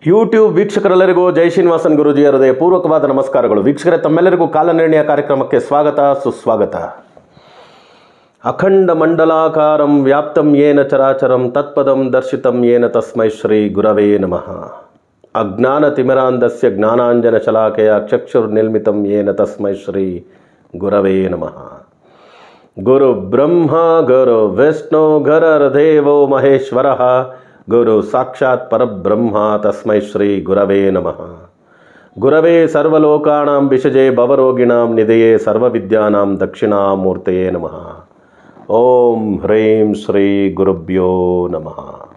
YouTube ವೀಕ್ಷಕರೆಲ್ಲರಿಗೂ ಜೈ ಶ್ರೀನಿವಾಸನ್ ಗುರುಜಿಯ ಹೃದಯ ಪೂರ್ವಕವಾದ ನಮಸ್ಕಾರಗಳು ವೀಕ್ಷಕರೇ ತಮ್ಮೆಲ್ಲರಿಗೂ ಕಾಲನಿರ್ಣಯ ಕಾರ್ಯಕ್ರಮಕ್ಕೆ ಸ್ವಾಗತ ಸುಸ್ವಾಗತ ಅಖಂಡ ಮಂಡಲಾಕಾರಂ ವ್ಯಾಪ್ತಂ ಯೇನ ಚರಾಚರಂ ತತ್ಪದಂ ದರ್ಶಿತಂ ಯೇನ ತಸ್ಮೈ ಶ್ರೀ ಗುರವೇ ನಮಃ ಅಜ್ಞಾನತಿಮಿರಾಂಧಸ್ಯ ಜ್ಞಾನಾಂಜನ ಶಲಾಕೆಯ ಚಕ್ಷುರ್ನಿರ್ಮಿತಂ ಯೇನ ತಸ್ಮೈ ಶ್ರೀ ಗುರವೇ ನಮಃ ಗುರು ಬ್ರಹ್ಮ ಗುರು ವಿಷ್ಣು ಗುರರ್ದೇವೋ ಮಹೇಶ್ವರ ಗುರು ಸಾಕ್ಷಾತ್ ಪರಬ್ರಹ್ಮ ತಸ್ಮೈ ಶ್ರೀ ಗುರವೇ ನಮಃ ಗುರವೇ ಸರ್ವಲೋಕಾಣಾಂ ವಿಷಜೆ ಭವರೋಗಿಣಾಂ ನಿಧಯೇ ಸರ್ವವಿದ್ಯಾನಾಂ ದಕ್ಷಿಣಾಮೂರ್ತಯೇ ನಮಃ ಓಂ ಹ್ರೀಂ ಶ್ರೀ ಗುರುಭ್ಯೋ ನಮಃ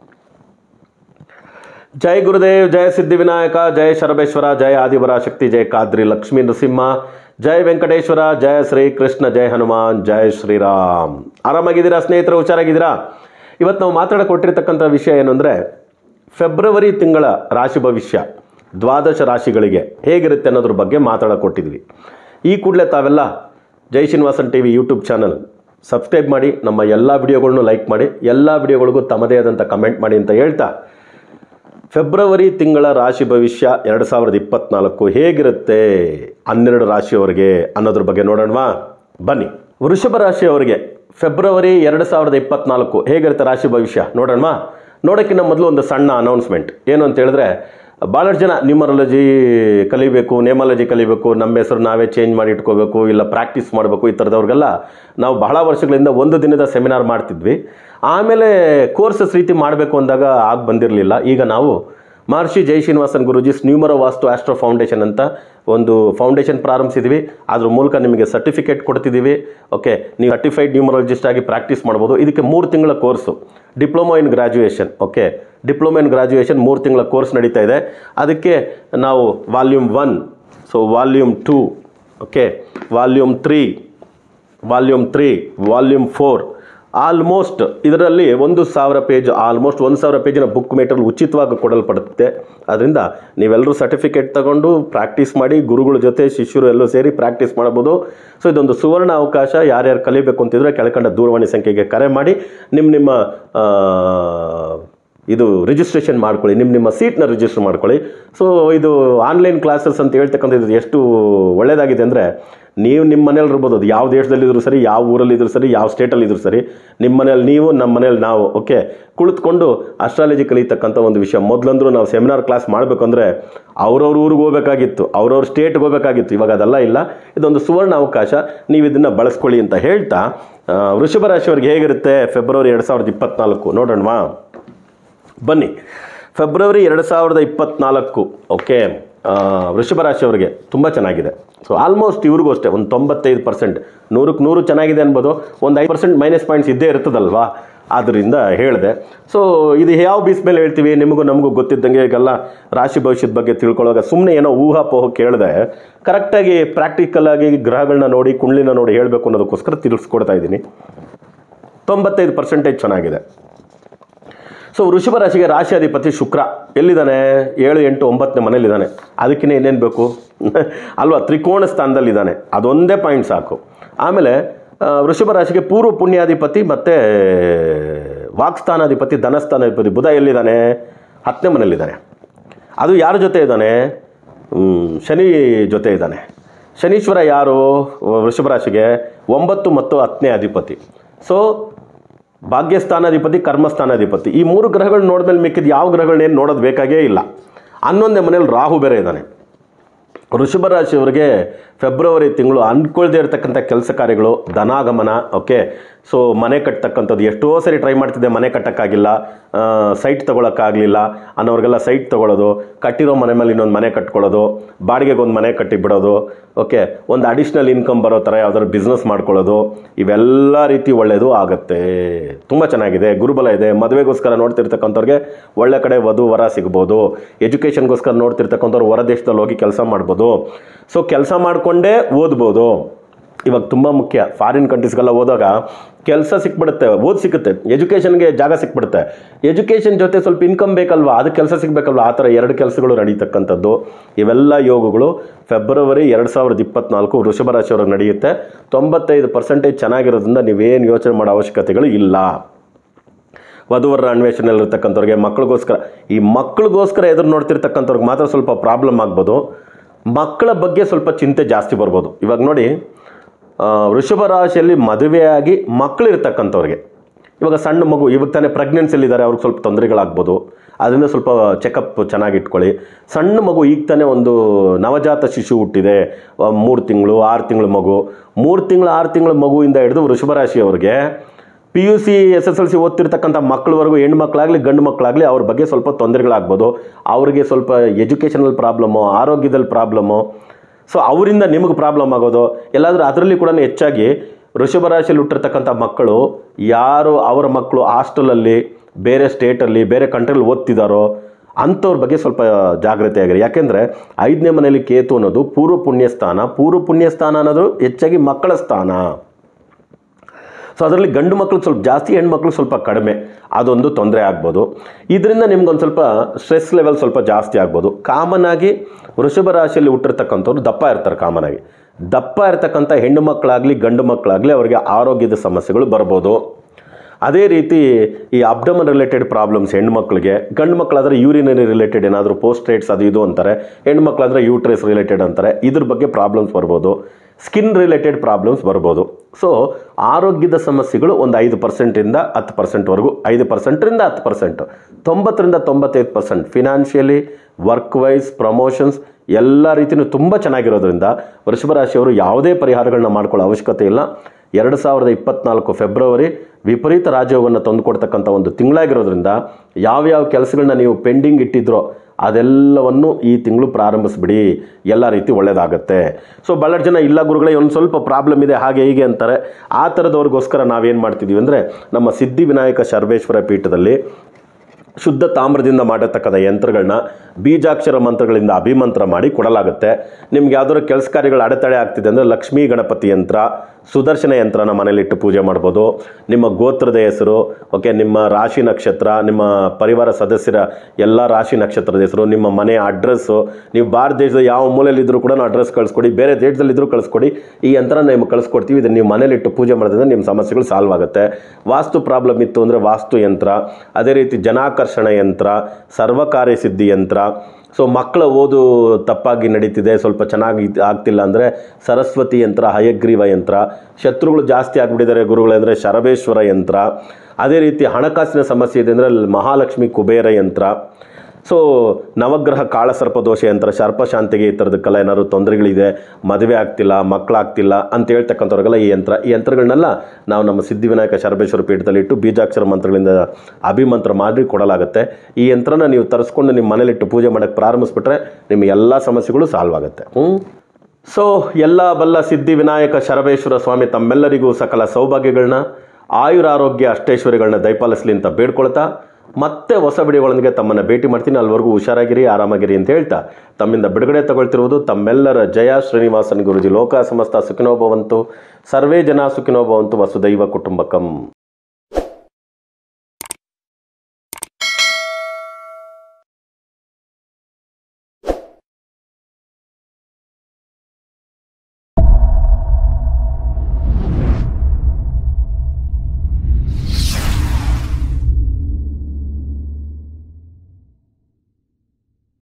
ಜೈ ಗುರುದೇವ್ ಜಯ ಸಿದ್ಧಿವಿನಾಯಕ ಜಯ ಶರಬೇಶ್ವರ ಜಯ ಆದಿವರ ಶಕ್ತಿ ಜಯ ಕಾದ್ರಿ ಲಕ್ಷ್ಮೀ ನೃಸಿಂಹ ಜಯ ವೆಂಕಟೇಶ್ವರ ಜಯ ಶ್ರೀ ಕೃಷ್ಣ ಜಯ ಹನುಮಾನ್ ಜಯ ಶ್ರೀರಾಮ್ ಆರಾಮಾಗಿದ್ದೀರಾ ಸ್ನೇಹಿತರು ಹುಷಾರಾಗಿದ್ದೀರಾ ಇವತ್ತು ನಾವು ಮಾತಾಡಕೊಟ್ಟಿರ್ತಕ್ಕಂಥ ವಿಷಯ ಏನು ಅಂದರೆ ಫೆಬ್ರವರಿ ತಿಂಗಳ ರಾಶಿ ಭವಿಷ್ಯ ದ್ವಾದಶ ರಾಶಿಗಳಿಗೆ ಹೇಗಿರುತ್ತೆ ಅನ್ನೋದ್ರ ಬಗ್ಗೆ ಮಾತಾಡಕೊಟ್ಟಿದ್ವಿ ಈ ಕೂಡಲೇ ತಾವೆಲ್ಲ Jai Srinivasan T V YouTube channel subscribe ಮಾಡಿ ನಮ್ಮ ಎಲ್ಲ ವಿಡಿಯೋಗಳನ್ನು ಲೈಕ್ ಮಾಡಿ ಎಲ್ಲ ವಿಡಿಯೋಗಳಿಗೂ ತಮ್ಮದೇ ಆದಂಥ ಕಮೆಂಟ್ ಮಾಡಿ ಅಂತ ಹೇಳ್ತಾ ಫೆಬ್ರವರಿ ತಿಂಗಳ ರಾಶಿ ಭವಿಷ್ಯ ಎರಡು ಸಾವಿರದ ಇಪ್ಪತ್ನಾಲ್ಕು ಹೇಗಿರುತ್ತೆ ಹನ್ನೆರಡು ರಾಶಿಯವರಿಗೆ ಅನ್ನೋದ್ರ ಬಗ್ಗೆ ನೋಡೋಣವಾ ಬನ್ನಿ ವೃಷಭ ರಾಶಿಯವರಿಗೆ ಫೆಬ್ರವರಿ ಎರಡು ಸಾವಿರದ ಇಪ್ಪತ್ನಾಲ್ಕು ಹೇಗಿರುತ್ತೆ ರಾಶಿ ಭವಿಷ್ಯ ನೋಡೋಣವಾ ನೋಡೋಕ್ಕಿಂತ ಮೊದಲು ಒಂದು ಸಣ್ಣ ಅನೌನ್ಸ್ಮೆಂಟ್ ಏನು ಅಂತ ಹೇಳಿದ್ರೆ ಭಾಳಷ್ಟು ಜನ ನ್ಯೂಮರಾಲಜಿ ಕಲಿಬೇಕು ನೇಮಾಲಜಿ ಕಲಿಬೇಕು ನಮ್ಮ ಹೆಸರು ನಾವೇ ಚೇಂಜ್ ಮಾಡಿ ಇಟ್ಕೋಬೇಕು ಇಲ್ಲ ಪ್ರಾಕ್ಟೀಸ್ ಮಾಡಬೇಕು ಈ ಥರದವ್ರಿಗೆಲ್ಲ ನಾವು ಬಹಳ ವರ್ಷಗಳಿಂದ ಒಂದು ದಿನದ ಸೆಮಿನಾರ್ ಮಾಡ್ತಿದ್ವಿ ಆಮೇಲೆ ಕೋರ್ಸಸ್ ರೀತಿ ಮಾಡಬೇಕು ಅಂದಾಗ ಆಗ ಬಂದಿರಲಿಲ್ಲ ಈಗ ನಾವು Maharshi Jai Srinivasan Guruji's numero Vastu astro foundation ಅಂತ ಒಂದು ಫೌಂಡೇಶನ್ ಪ್ರಾರಂಭಿಸಿದ್ವಿ ಅದ್ರ ಮೂಲಕ ನಿಮಗೆ ಸರ್ಟಿಫಿಕೇಟ್ ಕೊಡ್ತಿದ್ದೀವಿ ಓಕೆ ನೀವು ಸರ್ಟಿಫೈಡ್ ನ್ಯೂಮರಾಲಜಿಸ್ಟ್ ಆಗಿ ಪ್ರಾಕ್ಟೀಸ್ ಮಾಡ್ಬೋದು ಇದಕ್ಕೆ ಮೂರು ತಿಂಗಳ course diploma in graduation okay diploma in graduation ಮೂರು ತಿಂಗಳ ಕೋರ್ಸ್ ನಡೀತಾ ಇದೆ ಅದಕ್ಕೆ ನಾವು volume one so volume two okay volume three volume three volume four almost ಇದರಲ್ಲಿ ಒಂದು ಸಾವಿರ ಪೇಜ್ ಆಲ್ಮೋಸ್ಟ್ ಒಂದು ಸಾವಿರ ಪೇಜಿನ ಬುಕ್ ಮೇಟರ್ ಉಚಿತವಾಗಿ ಕೊಡಲ್ಪಡುತ್ತೆ ಅದರಿಂದ ನೀವೆಲ್ಲರೂ ಸರ್ಟಿಫಿಕೇಟ್ ತಗೊಂಡು ಪ್ರಾಕ್ಟೀಸ್ ಮಾಡಿ ಗುರುಗಳ ಜೊತೆ ಶಿಷ್ಯರು ಎಲ್ಲರೂ ಸೇರಿ ಪ್ರಾಕ್ಟೀಸ್ ಮಾಡ್ಬೋದು ಸೊ ಇದೊಂದು ಸುವರ್ಣ ಅವಕಾಶ ಯಾರ್ಯಾರು ಕಲಿಬೇಕು ಅಂತಿದ್ರೆ ಕೆಳಕಂಡ ದೂರವಾಣಿ ಸಂಖ್ಯೆಗೆ ಕರೆ ಮಾಡಿ ನಿಮ್ಮ ನಿಮ್ಮ ಆ, ಇದು ರಿಜಿಸ್ಟ್ರೇಷನ್ ಮಾಡ್ಕೊಳ್ಳಿ ನಿಮ್ಮ ನಿಮ್ಮ ಸೀಟ್ನ ರಿಜಿಸ್ಟರ್ ಮಾಡ್ಕೊಳ್ಳಿ ಸೊ ಇದು ಆನ್ಲೈನ್ ಕ್ಲಾಸಸ್ ಅಂತ ಹೇಳ್ತಕ್ಕಂಥದ್ದು ಎಷ್ಟು ಒಳ್ಳೆಯದಾಗಿದೆ ಅಂದರೆ ನೀವು ನಿಮ್ಮ ಮನೇಲಿ ಇರ್ಬೋದು ಅದು ಯಾವ ದೇಶದಲ್ಲಿದ್ದರೂ ಸರಿ ಯಾವ ಊರಲ್ಲಿದ್ದರೂ ಸರಿ ಯಾವ ಸ್ಟೇಟಲ್ಲಿದ್ದರೂ ಸರಿ ನಿಮ್ಮ ಮನೇಲಿ ನೀವು ನಮ್ಮ ಮನೇಲಿ ನಾವು ಓಕೆ ಕುಳಿತುಕೊಂಡು ಅಸ್ಟ್ರಾಲಜಿ ಕಲಿತಕ್ಕಂಥ ಒಂದು ವಿಷಯ ಮೊದಲಂದ್ರೂ ನಾವು ಸೆಮಿನಾರ್ ಕ್ಲಾಸ್ ಮಾಡಬೇಕಂದ್ರೆ ಅವ್ರವ್ರ ಊರಿಗೆ ಹೋಗಬೇಕಾಗಿತ್ತು ಅವ್ರವ್ರ ಸ್ಟೇಟ್ಗೆ ಹೋಗಬೇಕಾಗಿತ್ತು ಇವಾಗ ಅದೆಲ್ಲ ಇಲ್ಲ ಇದೊಂದು ಸುವರ್ಣ ಅವಕಾಶ ನೀವು ಇದನ್ನು ಬಳಸ್ಕೊಳ್ಳಿ ಅಂತ ಹೇಳ್ತಾ ಆ, ವೃಷಭ ರಾಶಿಯವರಿಗೆ ಹೇಗಿರುತ್ತೆ ಫೆಬ್ರವರಿ ಎರಡು ಸಾವಿರದ ಇಪ್ಪತ್ನಾಲ್ಕು ನೋಡೋಣವಾ ಬನ್ನಿ ಫೆಬ್ರವರಿ ಎರಡು ಸಾವಿರದ ಇಪ್ಪತ್ನಾಲ್ಕು ಓಕೆ ಆ, ವೃಷಭ ರಾಶಿಯವರಿಗೆ ತುಂಬ ಚೆನ್ನಾಗಿದೆ ಸೊ ಆಲ್ಮೋಸ್ಟ್ ಇವ್ರಿಗೂ ಅಷ್ಟೇ ಒಂದು ತೊಂಬತ್ತೈದು ಪರ್ಸೆಂಟ್ ನೂರಕ್ಕೆ ನೂರು ಚೆನ್ನಾಗಿದೆ ಅನ್ಬೋದು ಒಂದು ಐದು ಪರ್ಸೆಂಟ್ ಮೈನಸ್ ಪಾಯಿಂಟ್ಸ್ ಇದ್ದೇ ಇರ್ತದಲ್ವಾ ಆದ್ದರಿಂದ ಹೇಳಿದೆ ಸೊ ಇದು ಯಾವ ಬೀಸ್ ಮೇಲೆ ಹೇಳ್ತೀವಿ ನಿಮಗೂ ನಮಗೂ ಗೊತ್ತಿದ್ದಂಗೆ ಈಗೆಲ್ಲ ರಾಶಿ ಭವಿಷ್ಯದ ಬಗ್ಗೆ ತಿಳ್ಕೊಳ್ಳೋವಾಗ ಸುಮ್ಮನೆ ಏನೋ ಊಹಾಪೋಹ ಕೇಳಿದೆ ಕರೆಕ್ಟಾಗಿ ಪ್ರಾಕ್ಟಿಕಲ್ ಆಗಿ ಗ್ರಹಗಳನ್ನ ನೋಡಿ ಕುಂಡ್ಲಿನ ನೋಡಿ ಹೇಳಬೇಕು ಅನ್ನೋದಕ್ಕೋಸ್ಕರ ತಿಳಿಸ್ಕೊಡ್ತಾ ಇದ್ದೀನಿ ತೊಂಬತ್ತೈದು ಪರ್ಸೆಂಟೇಜ್ ಚೆನ್ನಾಗಿದೆ ಸೊ ವೃಷಭ ರಾಶಿಗೆ ರಾಶಿ ಅಧಿಪತಿ ಶುಕ್ರ ಎಲ್ಲಿದ್ದಾನೆ ಏಳು ಎಂಟು ಒಂಬತ್ತನೇ ಮನೇಲಿದ್ದಾನೆ ಅದಕ್ಕಿಂತ ಏನೇನು ಬೇಕು ಅಲ್ವಾ ತ್ರಿಕೋಣ ಸ್ಥಾನದಲ್ಲಿದ್ದಾನೆ ಅದೊಂದೇ ಪಾಯಿಂಟ್ ಸಾಕು ಆಮೇಲೆ ಆ, ವೃಷಭ ರಾಶಿಗೆ ಪೂರ್ವ ಪುಣ್ಯಾಧಿಪತಿ ಮತ್ತು ವಾಕ್ಸ್ಥಾನಾಧಿಪತಿ ಧನಸ್ಥಾನಾಧಿಪತಿ ಬುಧ ಎಲ್ಲಿದ್ದಾನೆ ಹತ್ತನೇ ಮನೇಲಿದ್ದಾನೆ ಅದು ಯಾರ ಜೊತೆ ಇದ್ದಾನೆ ಹ್ಮ್, ಶನಿ ಜೊತೆ ಇದ್ದಾನೆ ಶನೀಶ್ವರ ಯಾರು ವೃಷಭ ರಾಶಿಗೆ ಒಂಬತ್ತು ಮತ್ತು ಹತ್ತನೇ ಅಧಿಪತಿ ಸೊ ಭಾಗ್ಯಸ್ಥಾನಾಧಿಪತಿ ಕರ್ಮಸ್ಥಾನಾಧಿಪತಿ ಈ ಮೂರು ಗ್ರಹಗಳು ನೋಡಿದ್ಮೇಲೆ ಮಿಕ್ಕಿದ ಯಾವ ಗ್ರಹಗಳನ್ನೇನು ನೋಡೋದು ಬೇಕಾಗೇ ಇಲ್ಲ ಹನ್ನೊಂದನೇ ಮನೇಲಿ ರಾಹು ಬೇರೆ ಇದ್ದಾನೆ ವೃಷಭ ರಾಶಿಯವರಿಗೆ ಫೆಬ್ರವರಿ ತಿಂಗಳು ಅಂದ್ಕೊಳ್ದೇ ಇರತಕ್ಕಂಥ ಕೆಲಸ ಕಾರ್ಯಗಳು ಧನಾಗಮನ ಓಕೆ ಸೊ ಮನೆ ಕಟ್ಟತಕ್ಕಂಥದ್ದು ಎಷ್ಟೋ ಸರಿ ಟ್ರೈ ಮಾಡ್ತಿದ್ದೆ ಮನೆ ಕಟ್ಟೋಕ್ಕಾಗಿಲ್ಲ ಸೈಟ್ ತೊಗೊಳಕ್ಕಾಗಲಿಲ್ಲ ಅನ್ನೋರಿಗೆಲ್ಲ ಸೈಟ್ ತೊಗೊಳೋದು ಕಟ್ಟಿರೋ ಮನೆ ಮೇಲೆ ಇನ್ನೊಂದು ಮನೆ ಕಟ್ಕೊಳ್ಳೋದು ಬಾಡಿಗೆಗೆ ಒಂದು ಮನೆ ಕಟ್ಟಿ ಬಿಡೋದು ಓಕೆ ಒಂದು ಅಡಿಷ್ನಲ್ ಇನ್ಕಮ್ ಬರೋ ಥರ ಯಾವ್ದಾದ್ರು ಬಿಸ್ನೆಸ್ ಮಾಡ್ಕೊಳ್ಳೋದು ಇವೆಲ್ಲ ರೀತಿ ಒಳ್ಳೆಯದು ಆಗುತ್ತೆ ತುಂಬ ಚೆನ್ನಾಗಿದೆ ಗುರುಬಲ ಇದೆ ಮದುವೆಗೋಸ್ಕರ ನೋಡ್ತಿರ್ತಕ್ಕಂಥವ್ರಿಗೆ ಒಳ್ಳೆ ಕಡೆ ವಧು ವರ ಸಿಗ್ಬೋದು ಎಜುಕೇಷನ್ಗೋಸ್ಕರ ನೋಡ್ತಿರ್ತಕ್ಕಂಥವ್ರು ಹೊರ ದೇಶದಲ್ಲಿ ಹೋಗಿ ಕೆಲಸ ಮಾಡ್ಬೋದು ಸೊ ಕೆಲಸ ಮಾಡಿಕೊಂಡೇ ಓದ್ಬೋದು ಇವಾಗ ತುಂಬ ಮುಖ್ಯ ಫಾರಿನ್ ಕಂಟ್ರೀಸ್ಗೆಲ್ಲ ಹೋದಾಗ ಕೆಲಸ ಸಿಕ್ಬಿಡುತ್ತೆ ಓದ್ ಸಿಕ್ಕುತ್ತೆ ಎಜುಕೇಷನ್ಗೆ ಜಾಗ ಸಿಕ್ಬಿಡುತ್ತೆ ಎಜುಕೇಷನ್ ಜೊತೆ ಸ್ವಲ್ಪ ಇನ್ಕಮ್ ಬೇಕಲ್ವಾ ಅದಕ್ಕೆ ಕೆಲಸ ಸಿಗಬೇಕಲ್ವಾ ಆ ಥರ ಎರಡು ಕೆಲಸಗಳು ನಡೀತಕ್ಕಂಥದ್ದು ಇವೆಲ್ಲ ಯೋಗಗಳು ಫೆಬ್ರವರಿ ಎರಡು ಸಾವಿರದ ಇಪ್ಪತ್ನಾಲ್ಕು ವೃಷಭ ರಾಶಿಯವ್ರಿಗೆ ನಡೆಯುತ್ತೆ ತೊಂಬತ್ತೈದು ಪರ್ಸೆಂಟೇಜ್ ಚೆನ್ನಾಗಿರೋದ್ರಿಂದ ನೀವೇನು ಯೋಚನೆ ಮಾಡೋ ಅವಶ್ಯಕತೆಗಳು ಇಲ್ಲ ವಧುವರ ಅನ್ವೇಷಣೆಯಲ್ಲಿರ್ತಕ್ಕಂಥವ್ರಿಗೆ ಮಕ್ಕಳಿಗೋಸ್ಕರ ಈ ಮಕ್ಕಳಿಗೋಸ್ಕರ ಎದುರು ನೋಡ್ತಿರ್ತಕ್ಕಂಥವ್ರಿಗೆ ಮಾತ್ರ ಸ್ವಲ್ಪ ಪ್ರಾಬ್ಲಮ್ ಆಗ್ಬೋದು ಮಕ್ಕಳ ಬಗ್ಗೆ ಸ್ವಲ್ಪ ಚಿಂತೆ ಜಾಸ್ತಿ ಬರ್ಬೋದು ಇವಾಗ ನೋಡಿ ಆ, ವೃಷಭ ರಾಶಿಯಲ್ಲಿ ಮದುವೆಯಾಗಿ ಮಕ್ಕಳು ಇರ್ತಕ್ಕಂಥವ್ರಿಗೆ ಇವಾಗ ಸಣ್ಣ ಮಗು ಇವಾಗ ತಾನೇ ಪ್ರೆಗ್ನೆನ್ಸಿಲಿದ್ದಾರೆ ಅವ್ರಿಗೆ ಸ್ವಲ್ಪ ತೊಂದರೆಗಳಾಗ್ಬೋದು ಅದರಿಂದ ಸ್ವಲ್ಪ ಚೆಕಪ್ ಚೆನ್ನಾಗಿ ಇಟ್ಕೊಳ್ಳಿ ಸಣ್ಣ ಮಗು ಈಗ ತಾನೇ ಒಂದು ನವಜಾತ ಶಿಶು ಹುಟ್ಟಿದೆ ಮೂರು ತಿಂಗಳು ಆರು ತಿಂಗಳು ಮಗು ಮೂರು ತಿಂಗಳು ಆರು ತಿಂಗಳ ಮಗುವಿಂದ ಹಿಡಿದು ವೃಷಭ ರಾಶಿಯವರಿಗೆ P U C S S L C ಓದ್ತಿರ್ತಕ್ಕಂಥ ಮಕ್ಕಳವರೆಗೂ ಹೆಣ್ಣು ಮಕ್ಕಳಾಗಲಿ ಗಂಡು ಮಕ್ಕಳಾಗಲಿ ಅವ್ರ ಬಗ್ಗೆ ಸ್ವಲ್ಪ ತೊಂದರೆಗಳಾಗ್ಬೋದು ಅವ್ರಿಗೆ ಸ್ವಲ್ಪ ಎಜುಕೇಷನಲ್ ಪ್ರಾಬ್ಲಮ್ಮು ಆರೋಗ್ಯದಲ್ಲಿ ಪ್ರಾಬ್ಲಮ್ಮು ಸೊ ಅವರಿಂದ ನಿಮಗೆ ಪ್ರಾಬ್ಲಮ್ ಆಗೋದು ಎಲ್ಲಾದರೂ ಅದರಲ್ಲಿ ಕೂಡ ಹೆಚ್ಚಾಗಿ ವೃಷಭ ರಾಶಿಯಲ್ಲಿ ಹುಟ್ಟಿರ್ತಕ್ಕಂಥ ಮಕ್ಕಳು ಯಾರು ಅವರ ಮಕ್ಕಳು ಹಾಸ್ಟೆಲಲ್ಲಿ ಬೇರೆ ಸ್ಟೇಟಲ್ಲಿ ಬೇರೆ ಕಂಟ್ರಿಲಿ ಓದ್ತಿದ್ದಾರೋ ಅಂಥವ್ರ ಬಗ್ಗೆ ಸ್ವಲ್ಪ ಜಾಗ್ರತೆ ಆಗಿರಿ ಯಾಕೆಂದರೆ ಐದನೇ ಮನೆಯಲ್ಲಿ ಕೇತು ಅನ್ನೋದು ಪೂರ್ವ ಪುಣ್ಯ ಸ್ಥಾನ ಪೂರ್ವ ಪುಣ್ಯ ಸ್ಥಾನ ಅನ್ನೋದು ಹೆಚ್ಚಾಗಿ ಮಕ್ಕಳ ಸ್ಥಾನ ಸೊ ಅದರಲ್ಲಿ ಗಂಡು ಮಕ್ಕಳು ಸ್ವಲ್ಪ ಜಾಸ್ತಿ ಹೆಣ್ಮಕ್ಳು ಸ್ವಲ್ಪ ಕಡಿಮೆ ಅದೊಂದು ತೊಂದರೆ ಆಗ್ಬೋದು ಇದರಿಂದ ನಿಮ್ಗೊಂದು ಸ್ವಲ್ಪ ಸ್ಟ್ರೆಸ್ ಲೆವೆಲ್ ಸ್ವಲ್ಪ ಜಾಸ್ತಿ ಆಗ್ಬೋದು ಕಾಮನ್ ಆಗಿ ವೃಷಭ ರಾಶಿಯಲ್ಲಿ ಹುಟ್ಟಿರ್ತಕ್ಕಂಥವ್ರು ದಪ್ಪ ಇರ್ತಾರೆ ಕಾಮನ್ ಆಗಿ ದಪ್ಪ ಇರ್ತಕ್ಕಂಥ ಹೆಣ್ಣು ಮಕ್ಕಳಾಗಲಿ ಗಂಡು ಮಕ್ಕಳಾಗಲಿ ಅವರಿಗೆ ಆರೋಗ್ಯದ ಸಮಸ್ಯೆಗಳು ಬರ್ಬೋದು ಅದೇ ರೀತಿ ಈ ಅಬ್ಡಮನ್ ರಿಲೇಟೆಡ್ ಪ್ರಾಬ್ಲಮ್ಸ್ ಹೆಣ್ಮಕ್ಳಿಗೆ ಗಂಡು ಮಕ್ಕಳಾದರೆ ಯೂರಿನರಿ ರಿಲೇಟೆಡ್ ಏನಾದರೂ ಪೋಸ್ಟ್ರೇಟ್ಸ್ ಅದು ಇದು ಅಂತಾರೆ ಹೆಣ್ಮಕ್ಳಾದರೆ ಯೂಟ್ರೆಸ್ ರಿಲೇಟೆಡ್ ಅಂತಾರೆ ಇದ್ರ ಬಗ್ಗೆ ಪ್ರಾಬ್ಲಮ್ಸ್ ಬರ್ಬೋದು ಸ್ಕಿನ್ ರಿಲೇಟೆಡ್ ಪ್ರಾಬ್ಲಮ್ಸ್ ಬರ್ಬೋದು ಸೊ ಆರೋಗ್ಯದ ಸಮಸ್ಯೆಗಳು ಒಂದು ಐದು ಪರ್ಸೆಂಟಿಂದ ಹತ್ತು ಪರ್ಸೆಂಟ್ವರೆಗೂ ಐದು ಪರ್ಸೆಂಟ್ರಿಂದ ಹತ್ತು ಪರ್ಸೆಂಟ್ ತೊಂಬತ್ತರಿಂದ ತೊಂಬತ್ತೈದು percent financially work wise promotions ಎಲ್ಲ ರೀತಿಯೂ ತುಂಬ ಚೆನ್ನಾಗಿರೋದ್ರಿಂದ ವೃಷಭ ರಾಶಿಯವರು ಯಾವುದೇ ಪರಿಹಾರಗಳನ್ನ ಮಾಡ್ಕೊಳ್ಳೋ ಅವಶ್ಯಕತೆ ಇಲ್ಲ ಎರಡು ಸಾವಿರದ ಇಪ್ಪತ್ನಾಲ್ಕು ಫೆಬ್ರವರಿ ವಿಪರೀತ ರಾಜ್ಯವನ್ನು ತಂದುಕೊಡ್ತಕ್ಕಂಥ ಒಂದು ತಿಂಗಳಾಗಿರೋದ್ರಿಂದ ಯಾವ್ಯಾವ ಕೆಲಸಗಳನ್ನ ನೀವು ಪೆಂಡಿಂಗ್ ಇಟ್ಟಿದ್ರೋ ಅದೆಲ್ಲವನ್ನು ಈ ತಿಂಗಳು ಪ್ರಾರಂಭಿಸ್ಬಿಡಿ ಎಲ್ಲ ರೀತಿ ಒಳ್ಳೆಯದಾಗತ್ತೆ ಸೊ ಭಾಳಷ್ಟು ಜನ ಇಲ್ಲ ಗುರುಗಳೇ ಒಂದು ಸ್ವಲ್ಪ ಪ್ರಾಬ್ಲಮ್ ಇದೆ ಹಾಗೆ ಹೀಗೆ ಅಂತಾರೆ ಆ ಥರದವ್ರಿಗೋಸ್ಕರ ನಾವೇನು ಮಾಡ್ತಿದ್ದೀವಿ ಅಂದರೆ ನಮ್ಮ ಸಿದ್ಧಿವಿನಾಯಕ ಶರ್ವೇಶ್ವರ ಪೀಠದಲ್ಲಿ ಶುದ್ಧ ತಾಮ್ರದಿಂದ ಮಾಡಿರ್ತಕ್ಕಂಥ ಯಂತ್ರಗಳನ್ನ ಬೀಜಾಕ್ಷರ ಮಂತ್ರಗಳಿಂದ ಅಭಿಮಂತ್ರ ಮಾಡಿ ಕೊಡಲಾಗುತ್ತೆ ನಿಮ್ಗೆ ಯಾವ್ದಾದ್ರು ಕೆಲಸ ಕಾರ್ಯಗಳು ಅಡೆತಡೆ ಆಗ್ತಿದೆ ಅಂದರೆ ಲಕ್ಷ್ಮೀ ಗಣಪತಿ ಯಂತ್ರ ಸುದರ್ಶನ ಯಂತ್ರನ ಮನೇಲಿಟ್ಟು ಪೂಜೆ ಮಾಡ್ಬೋದು ನಿಮ್ಮ ಗೋತ್ರದ ಹೆಸರು ಓಕೆ ನಿಮ್ಮ ರಾಶಿ ನಕ್ಷತ್ರ ನಿಮ್ಮ ಪರಿವಾರ ಸದಸ್ಯರ ಎಲ್ಲ ರಾಶಿ ನಕ್ಷತ್ರದ ಹೆಸರು ನಿಮ್ಮ ಮನೆಯ ಅಡ್ರೆಸ್ಸು ನೀವು ಭಾರತ ದೇಶದ ಯಾವ ಮೂಲೆಯಲ್ಲಿದ್ದರೂ ಕೂಡ ಅಡ್ರೆಸ್ ಕಳಿಸ್ಕೊಡಿ ಬೇರೆ ದೇಶದಲ್ಲಿದ್ದರೂ ಕಳಿಸ್ಕೊಡಿ ಈ ಯಂತ್ರ ನಿಮ್ಗೆ ಕಳಿಸ್ಕೊಡ್ತೀವಿ ಇದನ್ನು ನೀವು ಮನೇಲಿಟ್ಟು ಪೂಜೆ ಮಾಡೋದ್ರಿಂದ ನಿಮ್ಮ ಸಮಸ್ಯೆಗಳು ಸಾಲ್ವ್ ಆಗುತ್ತೆ ವಾಸ್ತು ಪ್ರಾಬ್ಲಮ್ ಇತ್ತು ಅಂದರೆ ವಾಸ್ತು ಯಂತ್ರ ಅದೇ ರೀತಿ ಜನಾಕರ್ಷಣ ಯಂತ್ರ ಸರ್ವಕಾರ್ಯ ಸಿದ್ಧಿ ಯಂತ್ರ ಸೊ ಮಕ್ಕಳ ಓದು ತಪ್ಪಾಗಿ ನಡೀತಿದೆ ಸ್ವಲ್ಪ ಚೆನ್ನಾಗಿ ಇದ್- ಆಗ್ತಿಲ್ಲ ಅಂದರೆ ಸರಸ್ವತಿ ಯಂತ್ರ ಹಯಗ್ರೀವ ಯಂತ್ರ ಶತ್ರುಗಳು ಜಾಸ್ತಿ ಆಗಿಬಿಟ್ಟಿದ್ದಾರೆ ಗುರುಗಳೇ ಅಂದರೆ ಶರಬೇಶ್ವರ ಯಂತ್ರ ಅದೇ ರೀತಿ ಹಣಕಾಸಿನ ಸಮಸ್ಯೆ ಇದೆ ಅಂದರೆ ಮಹಾಲಕ್ಷ್ಮಿ ಕುಬೇರ ಯಂತ್ರ ಸೊ ನವಗ್ರಹ ಕಾಳಸರ್ಪ ದೋಷ ಯಂತ್ರ ಸರ್ಪಶಾಂತಿಗೆ ಈ ಥರದಕ್ಕೆಲ್ಲ ಏನಾದ್ರು ತೊಂದರೆಗಳಿದೆ ಮದುವೆ ಆಗ್ತಿಲ್ಲ ಮಕ್ಕಳಾಗ್ತಿಲ್ಲ ಅಂತ ಹೇಳ್ತಕ್ಕಂಥವ್ರಿಗೆಲ್ಲ ಈ ಯಂತ್ರ ಈ ಯಂತ್ರಗಳನ್ನೆಲ್ಲ ನಾವು ನಮ್ಮ ಸಿದ್ಧಿವಿನಾಯಕ ಶರಬೇಶ್ವರ ಪೀಠದಲ್ಲಿ ಇಟ್ಟು ಬೀಜಾಕ್ಷರ ಮಂತ್ರಗಳಿಂದ ಅಭಿಮಂತ್ರ ಮಾಡಿ ಕೊಡಲಾಗುತ್ತೆ ಈ ಯಂತ್ರನ ನೀವು ತರಿಸ್ಕೊಂಡು ನಿಮ್ಮ ಮನೇಲಿಟ್ಟು ಪೂಜೆ ಮಾಡೋಕ್ಕೆ ಪ್ರಾರಂಭಿಸ್ಬಿಟ್ರೆ ನಿಮ್ಮ ಎಲ್ಲ ಸಮಸ್ಯೆಗಳು ಸಾಲ್ವ್ ಆಗುತ್ತೆ ಹ್ಞೂ ಸೊ ಎಲ್ಲ ಬಲ್ಲ ಸಿದ್ಧಿವಿನಾಯಕ ಶರಬೇಶ್ವರ ಸ್ವಾಮಿ ತಮ್ಮೆಲ್ಲರಿಗೂ ಸಕಲ ಸೌಭಾಗ್ಯಗಳನ್ನ ಆಯುರಾರೋಗ್ಯ ಅಷ್ಟೈಶ್ವರ್ಯಗಳನ್ನ ದಯಪಾಲಿಸಲಿ ಅಂತ ಬೇಡ್ಕೊಳ್ತಾ ಮತ್ತೆ ಹೊಸ ವಿಡಿಯೋಗಳೊಂದಿಗೆ ತಮ್ಮನ್ನು ಭೇಟಿ ಮಾಡ್ತೀನಿ ಅಲ್ಲಿವರೆಗೂ ಹುಷಾರಾಗಿರಿ ಆರಾಮಾಗಿರಿ ಅಂತ ಹೇಳ್ತಾ ತಮ್ಮಿಂದ ಬಿಡುಗಡೆ ತಗೊಳ್ತಿರುವುದು ತಮ್ಮೆಲ್ಲರ ಜಯ ಶ್ರೀನಿವಾಸನ್ ಗುರುಜಿ ಲೋಕ ಸಮಸ್ತ ಸುಖಿನೋ ಭವಂತು ಸರ್ವೇ ಜನ ಸುಖಿನೋ ಭವಂತು ವಸುದೈವ ಕುಟುಂಬಕಂ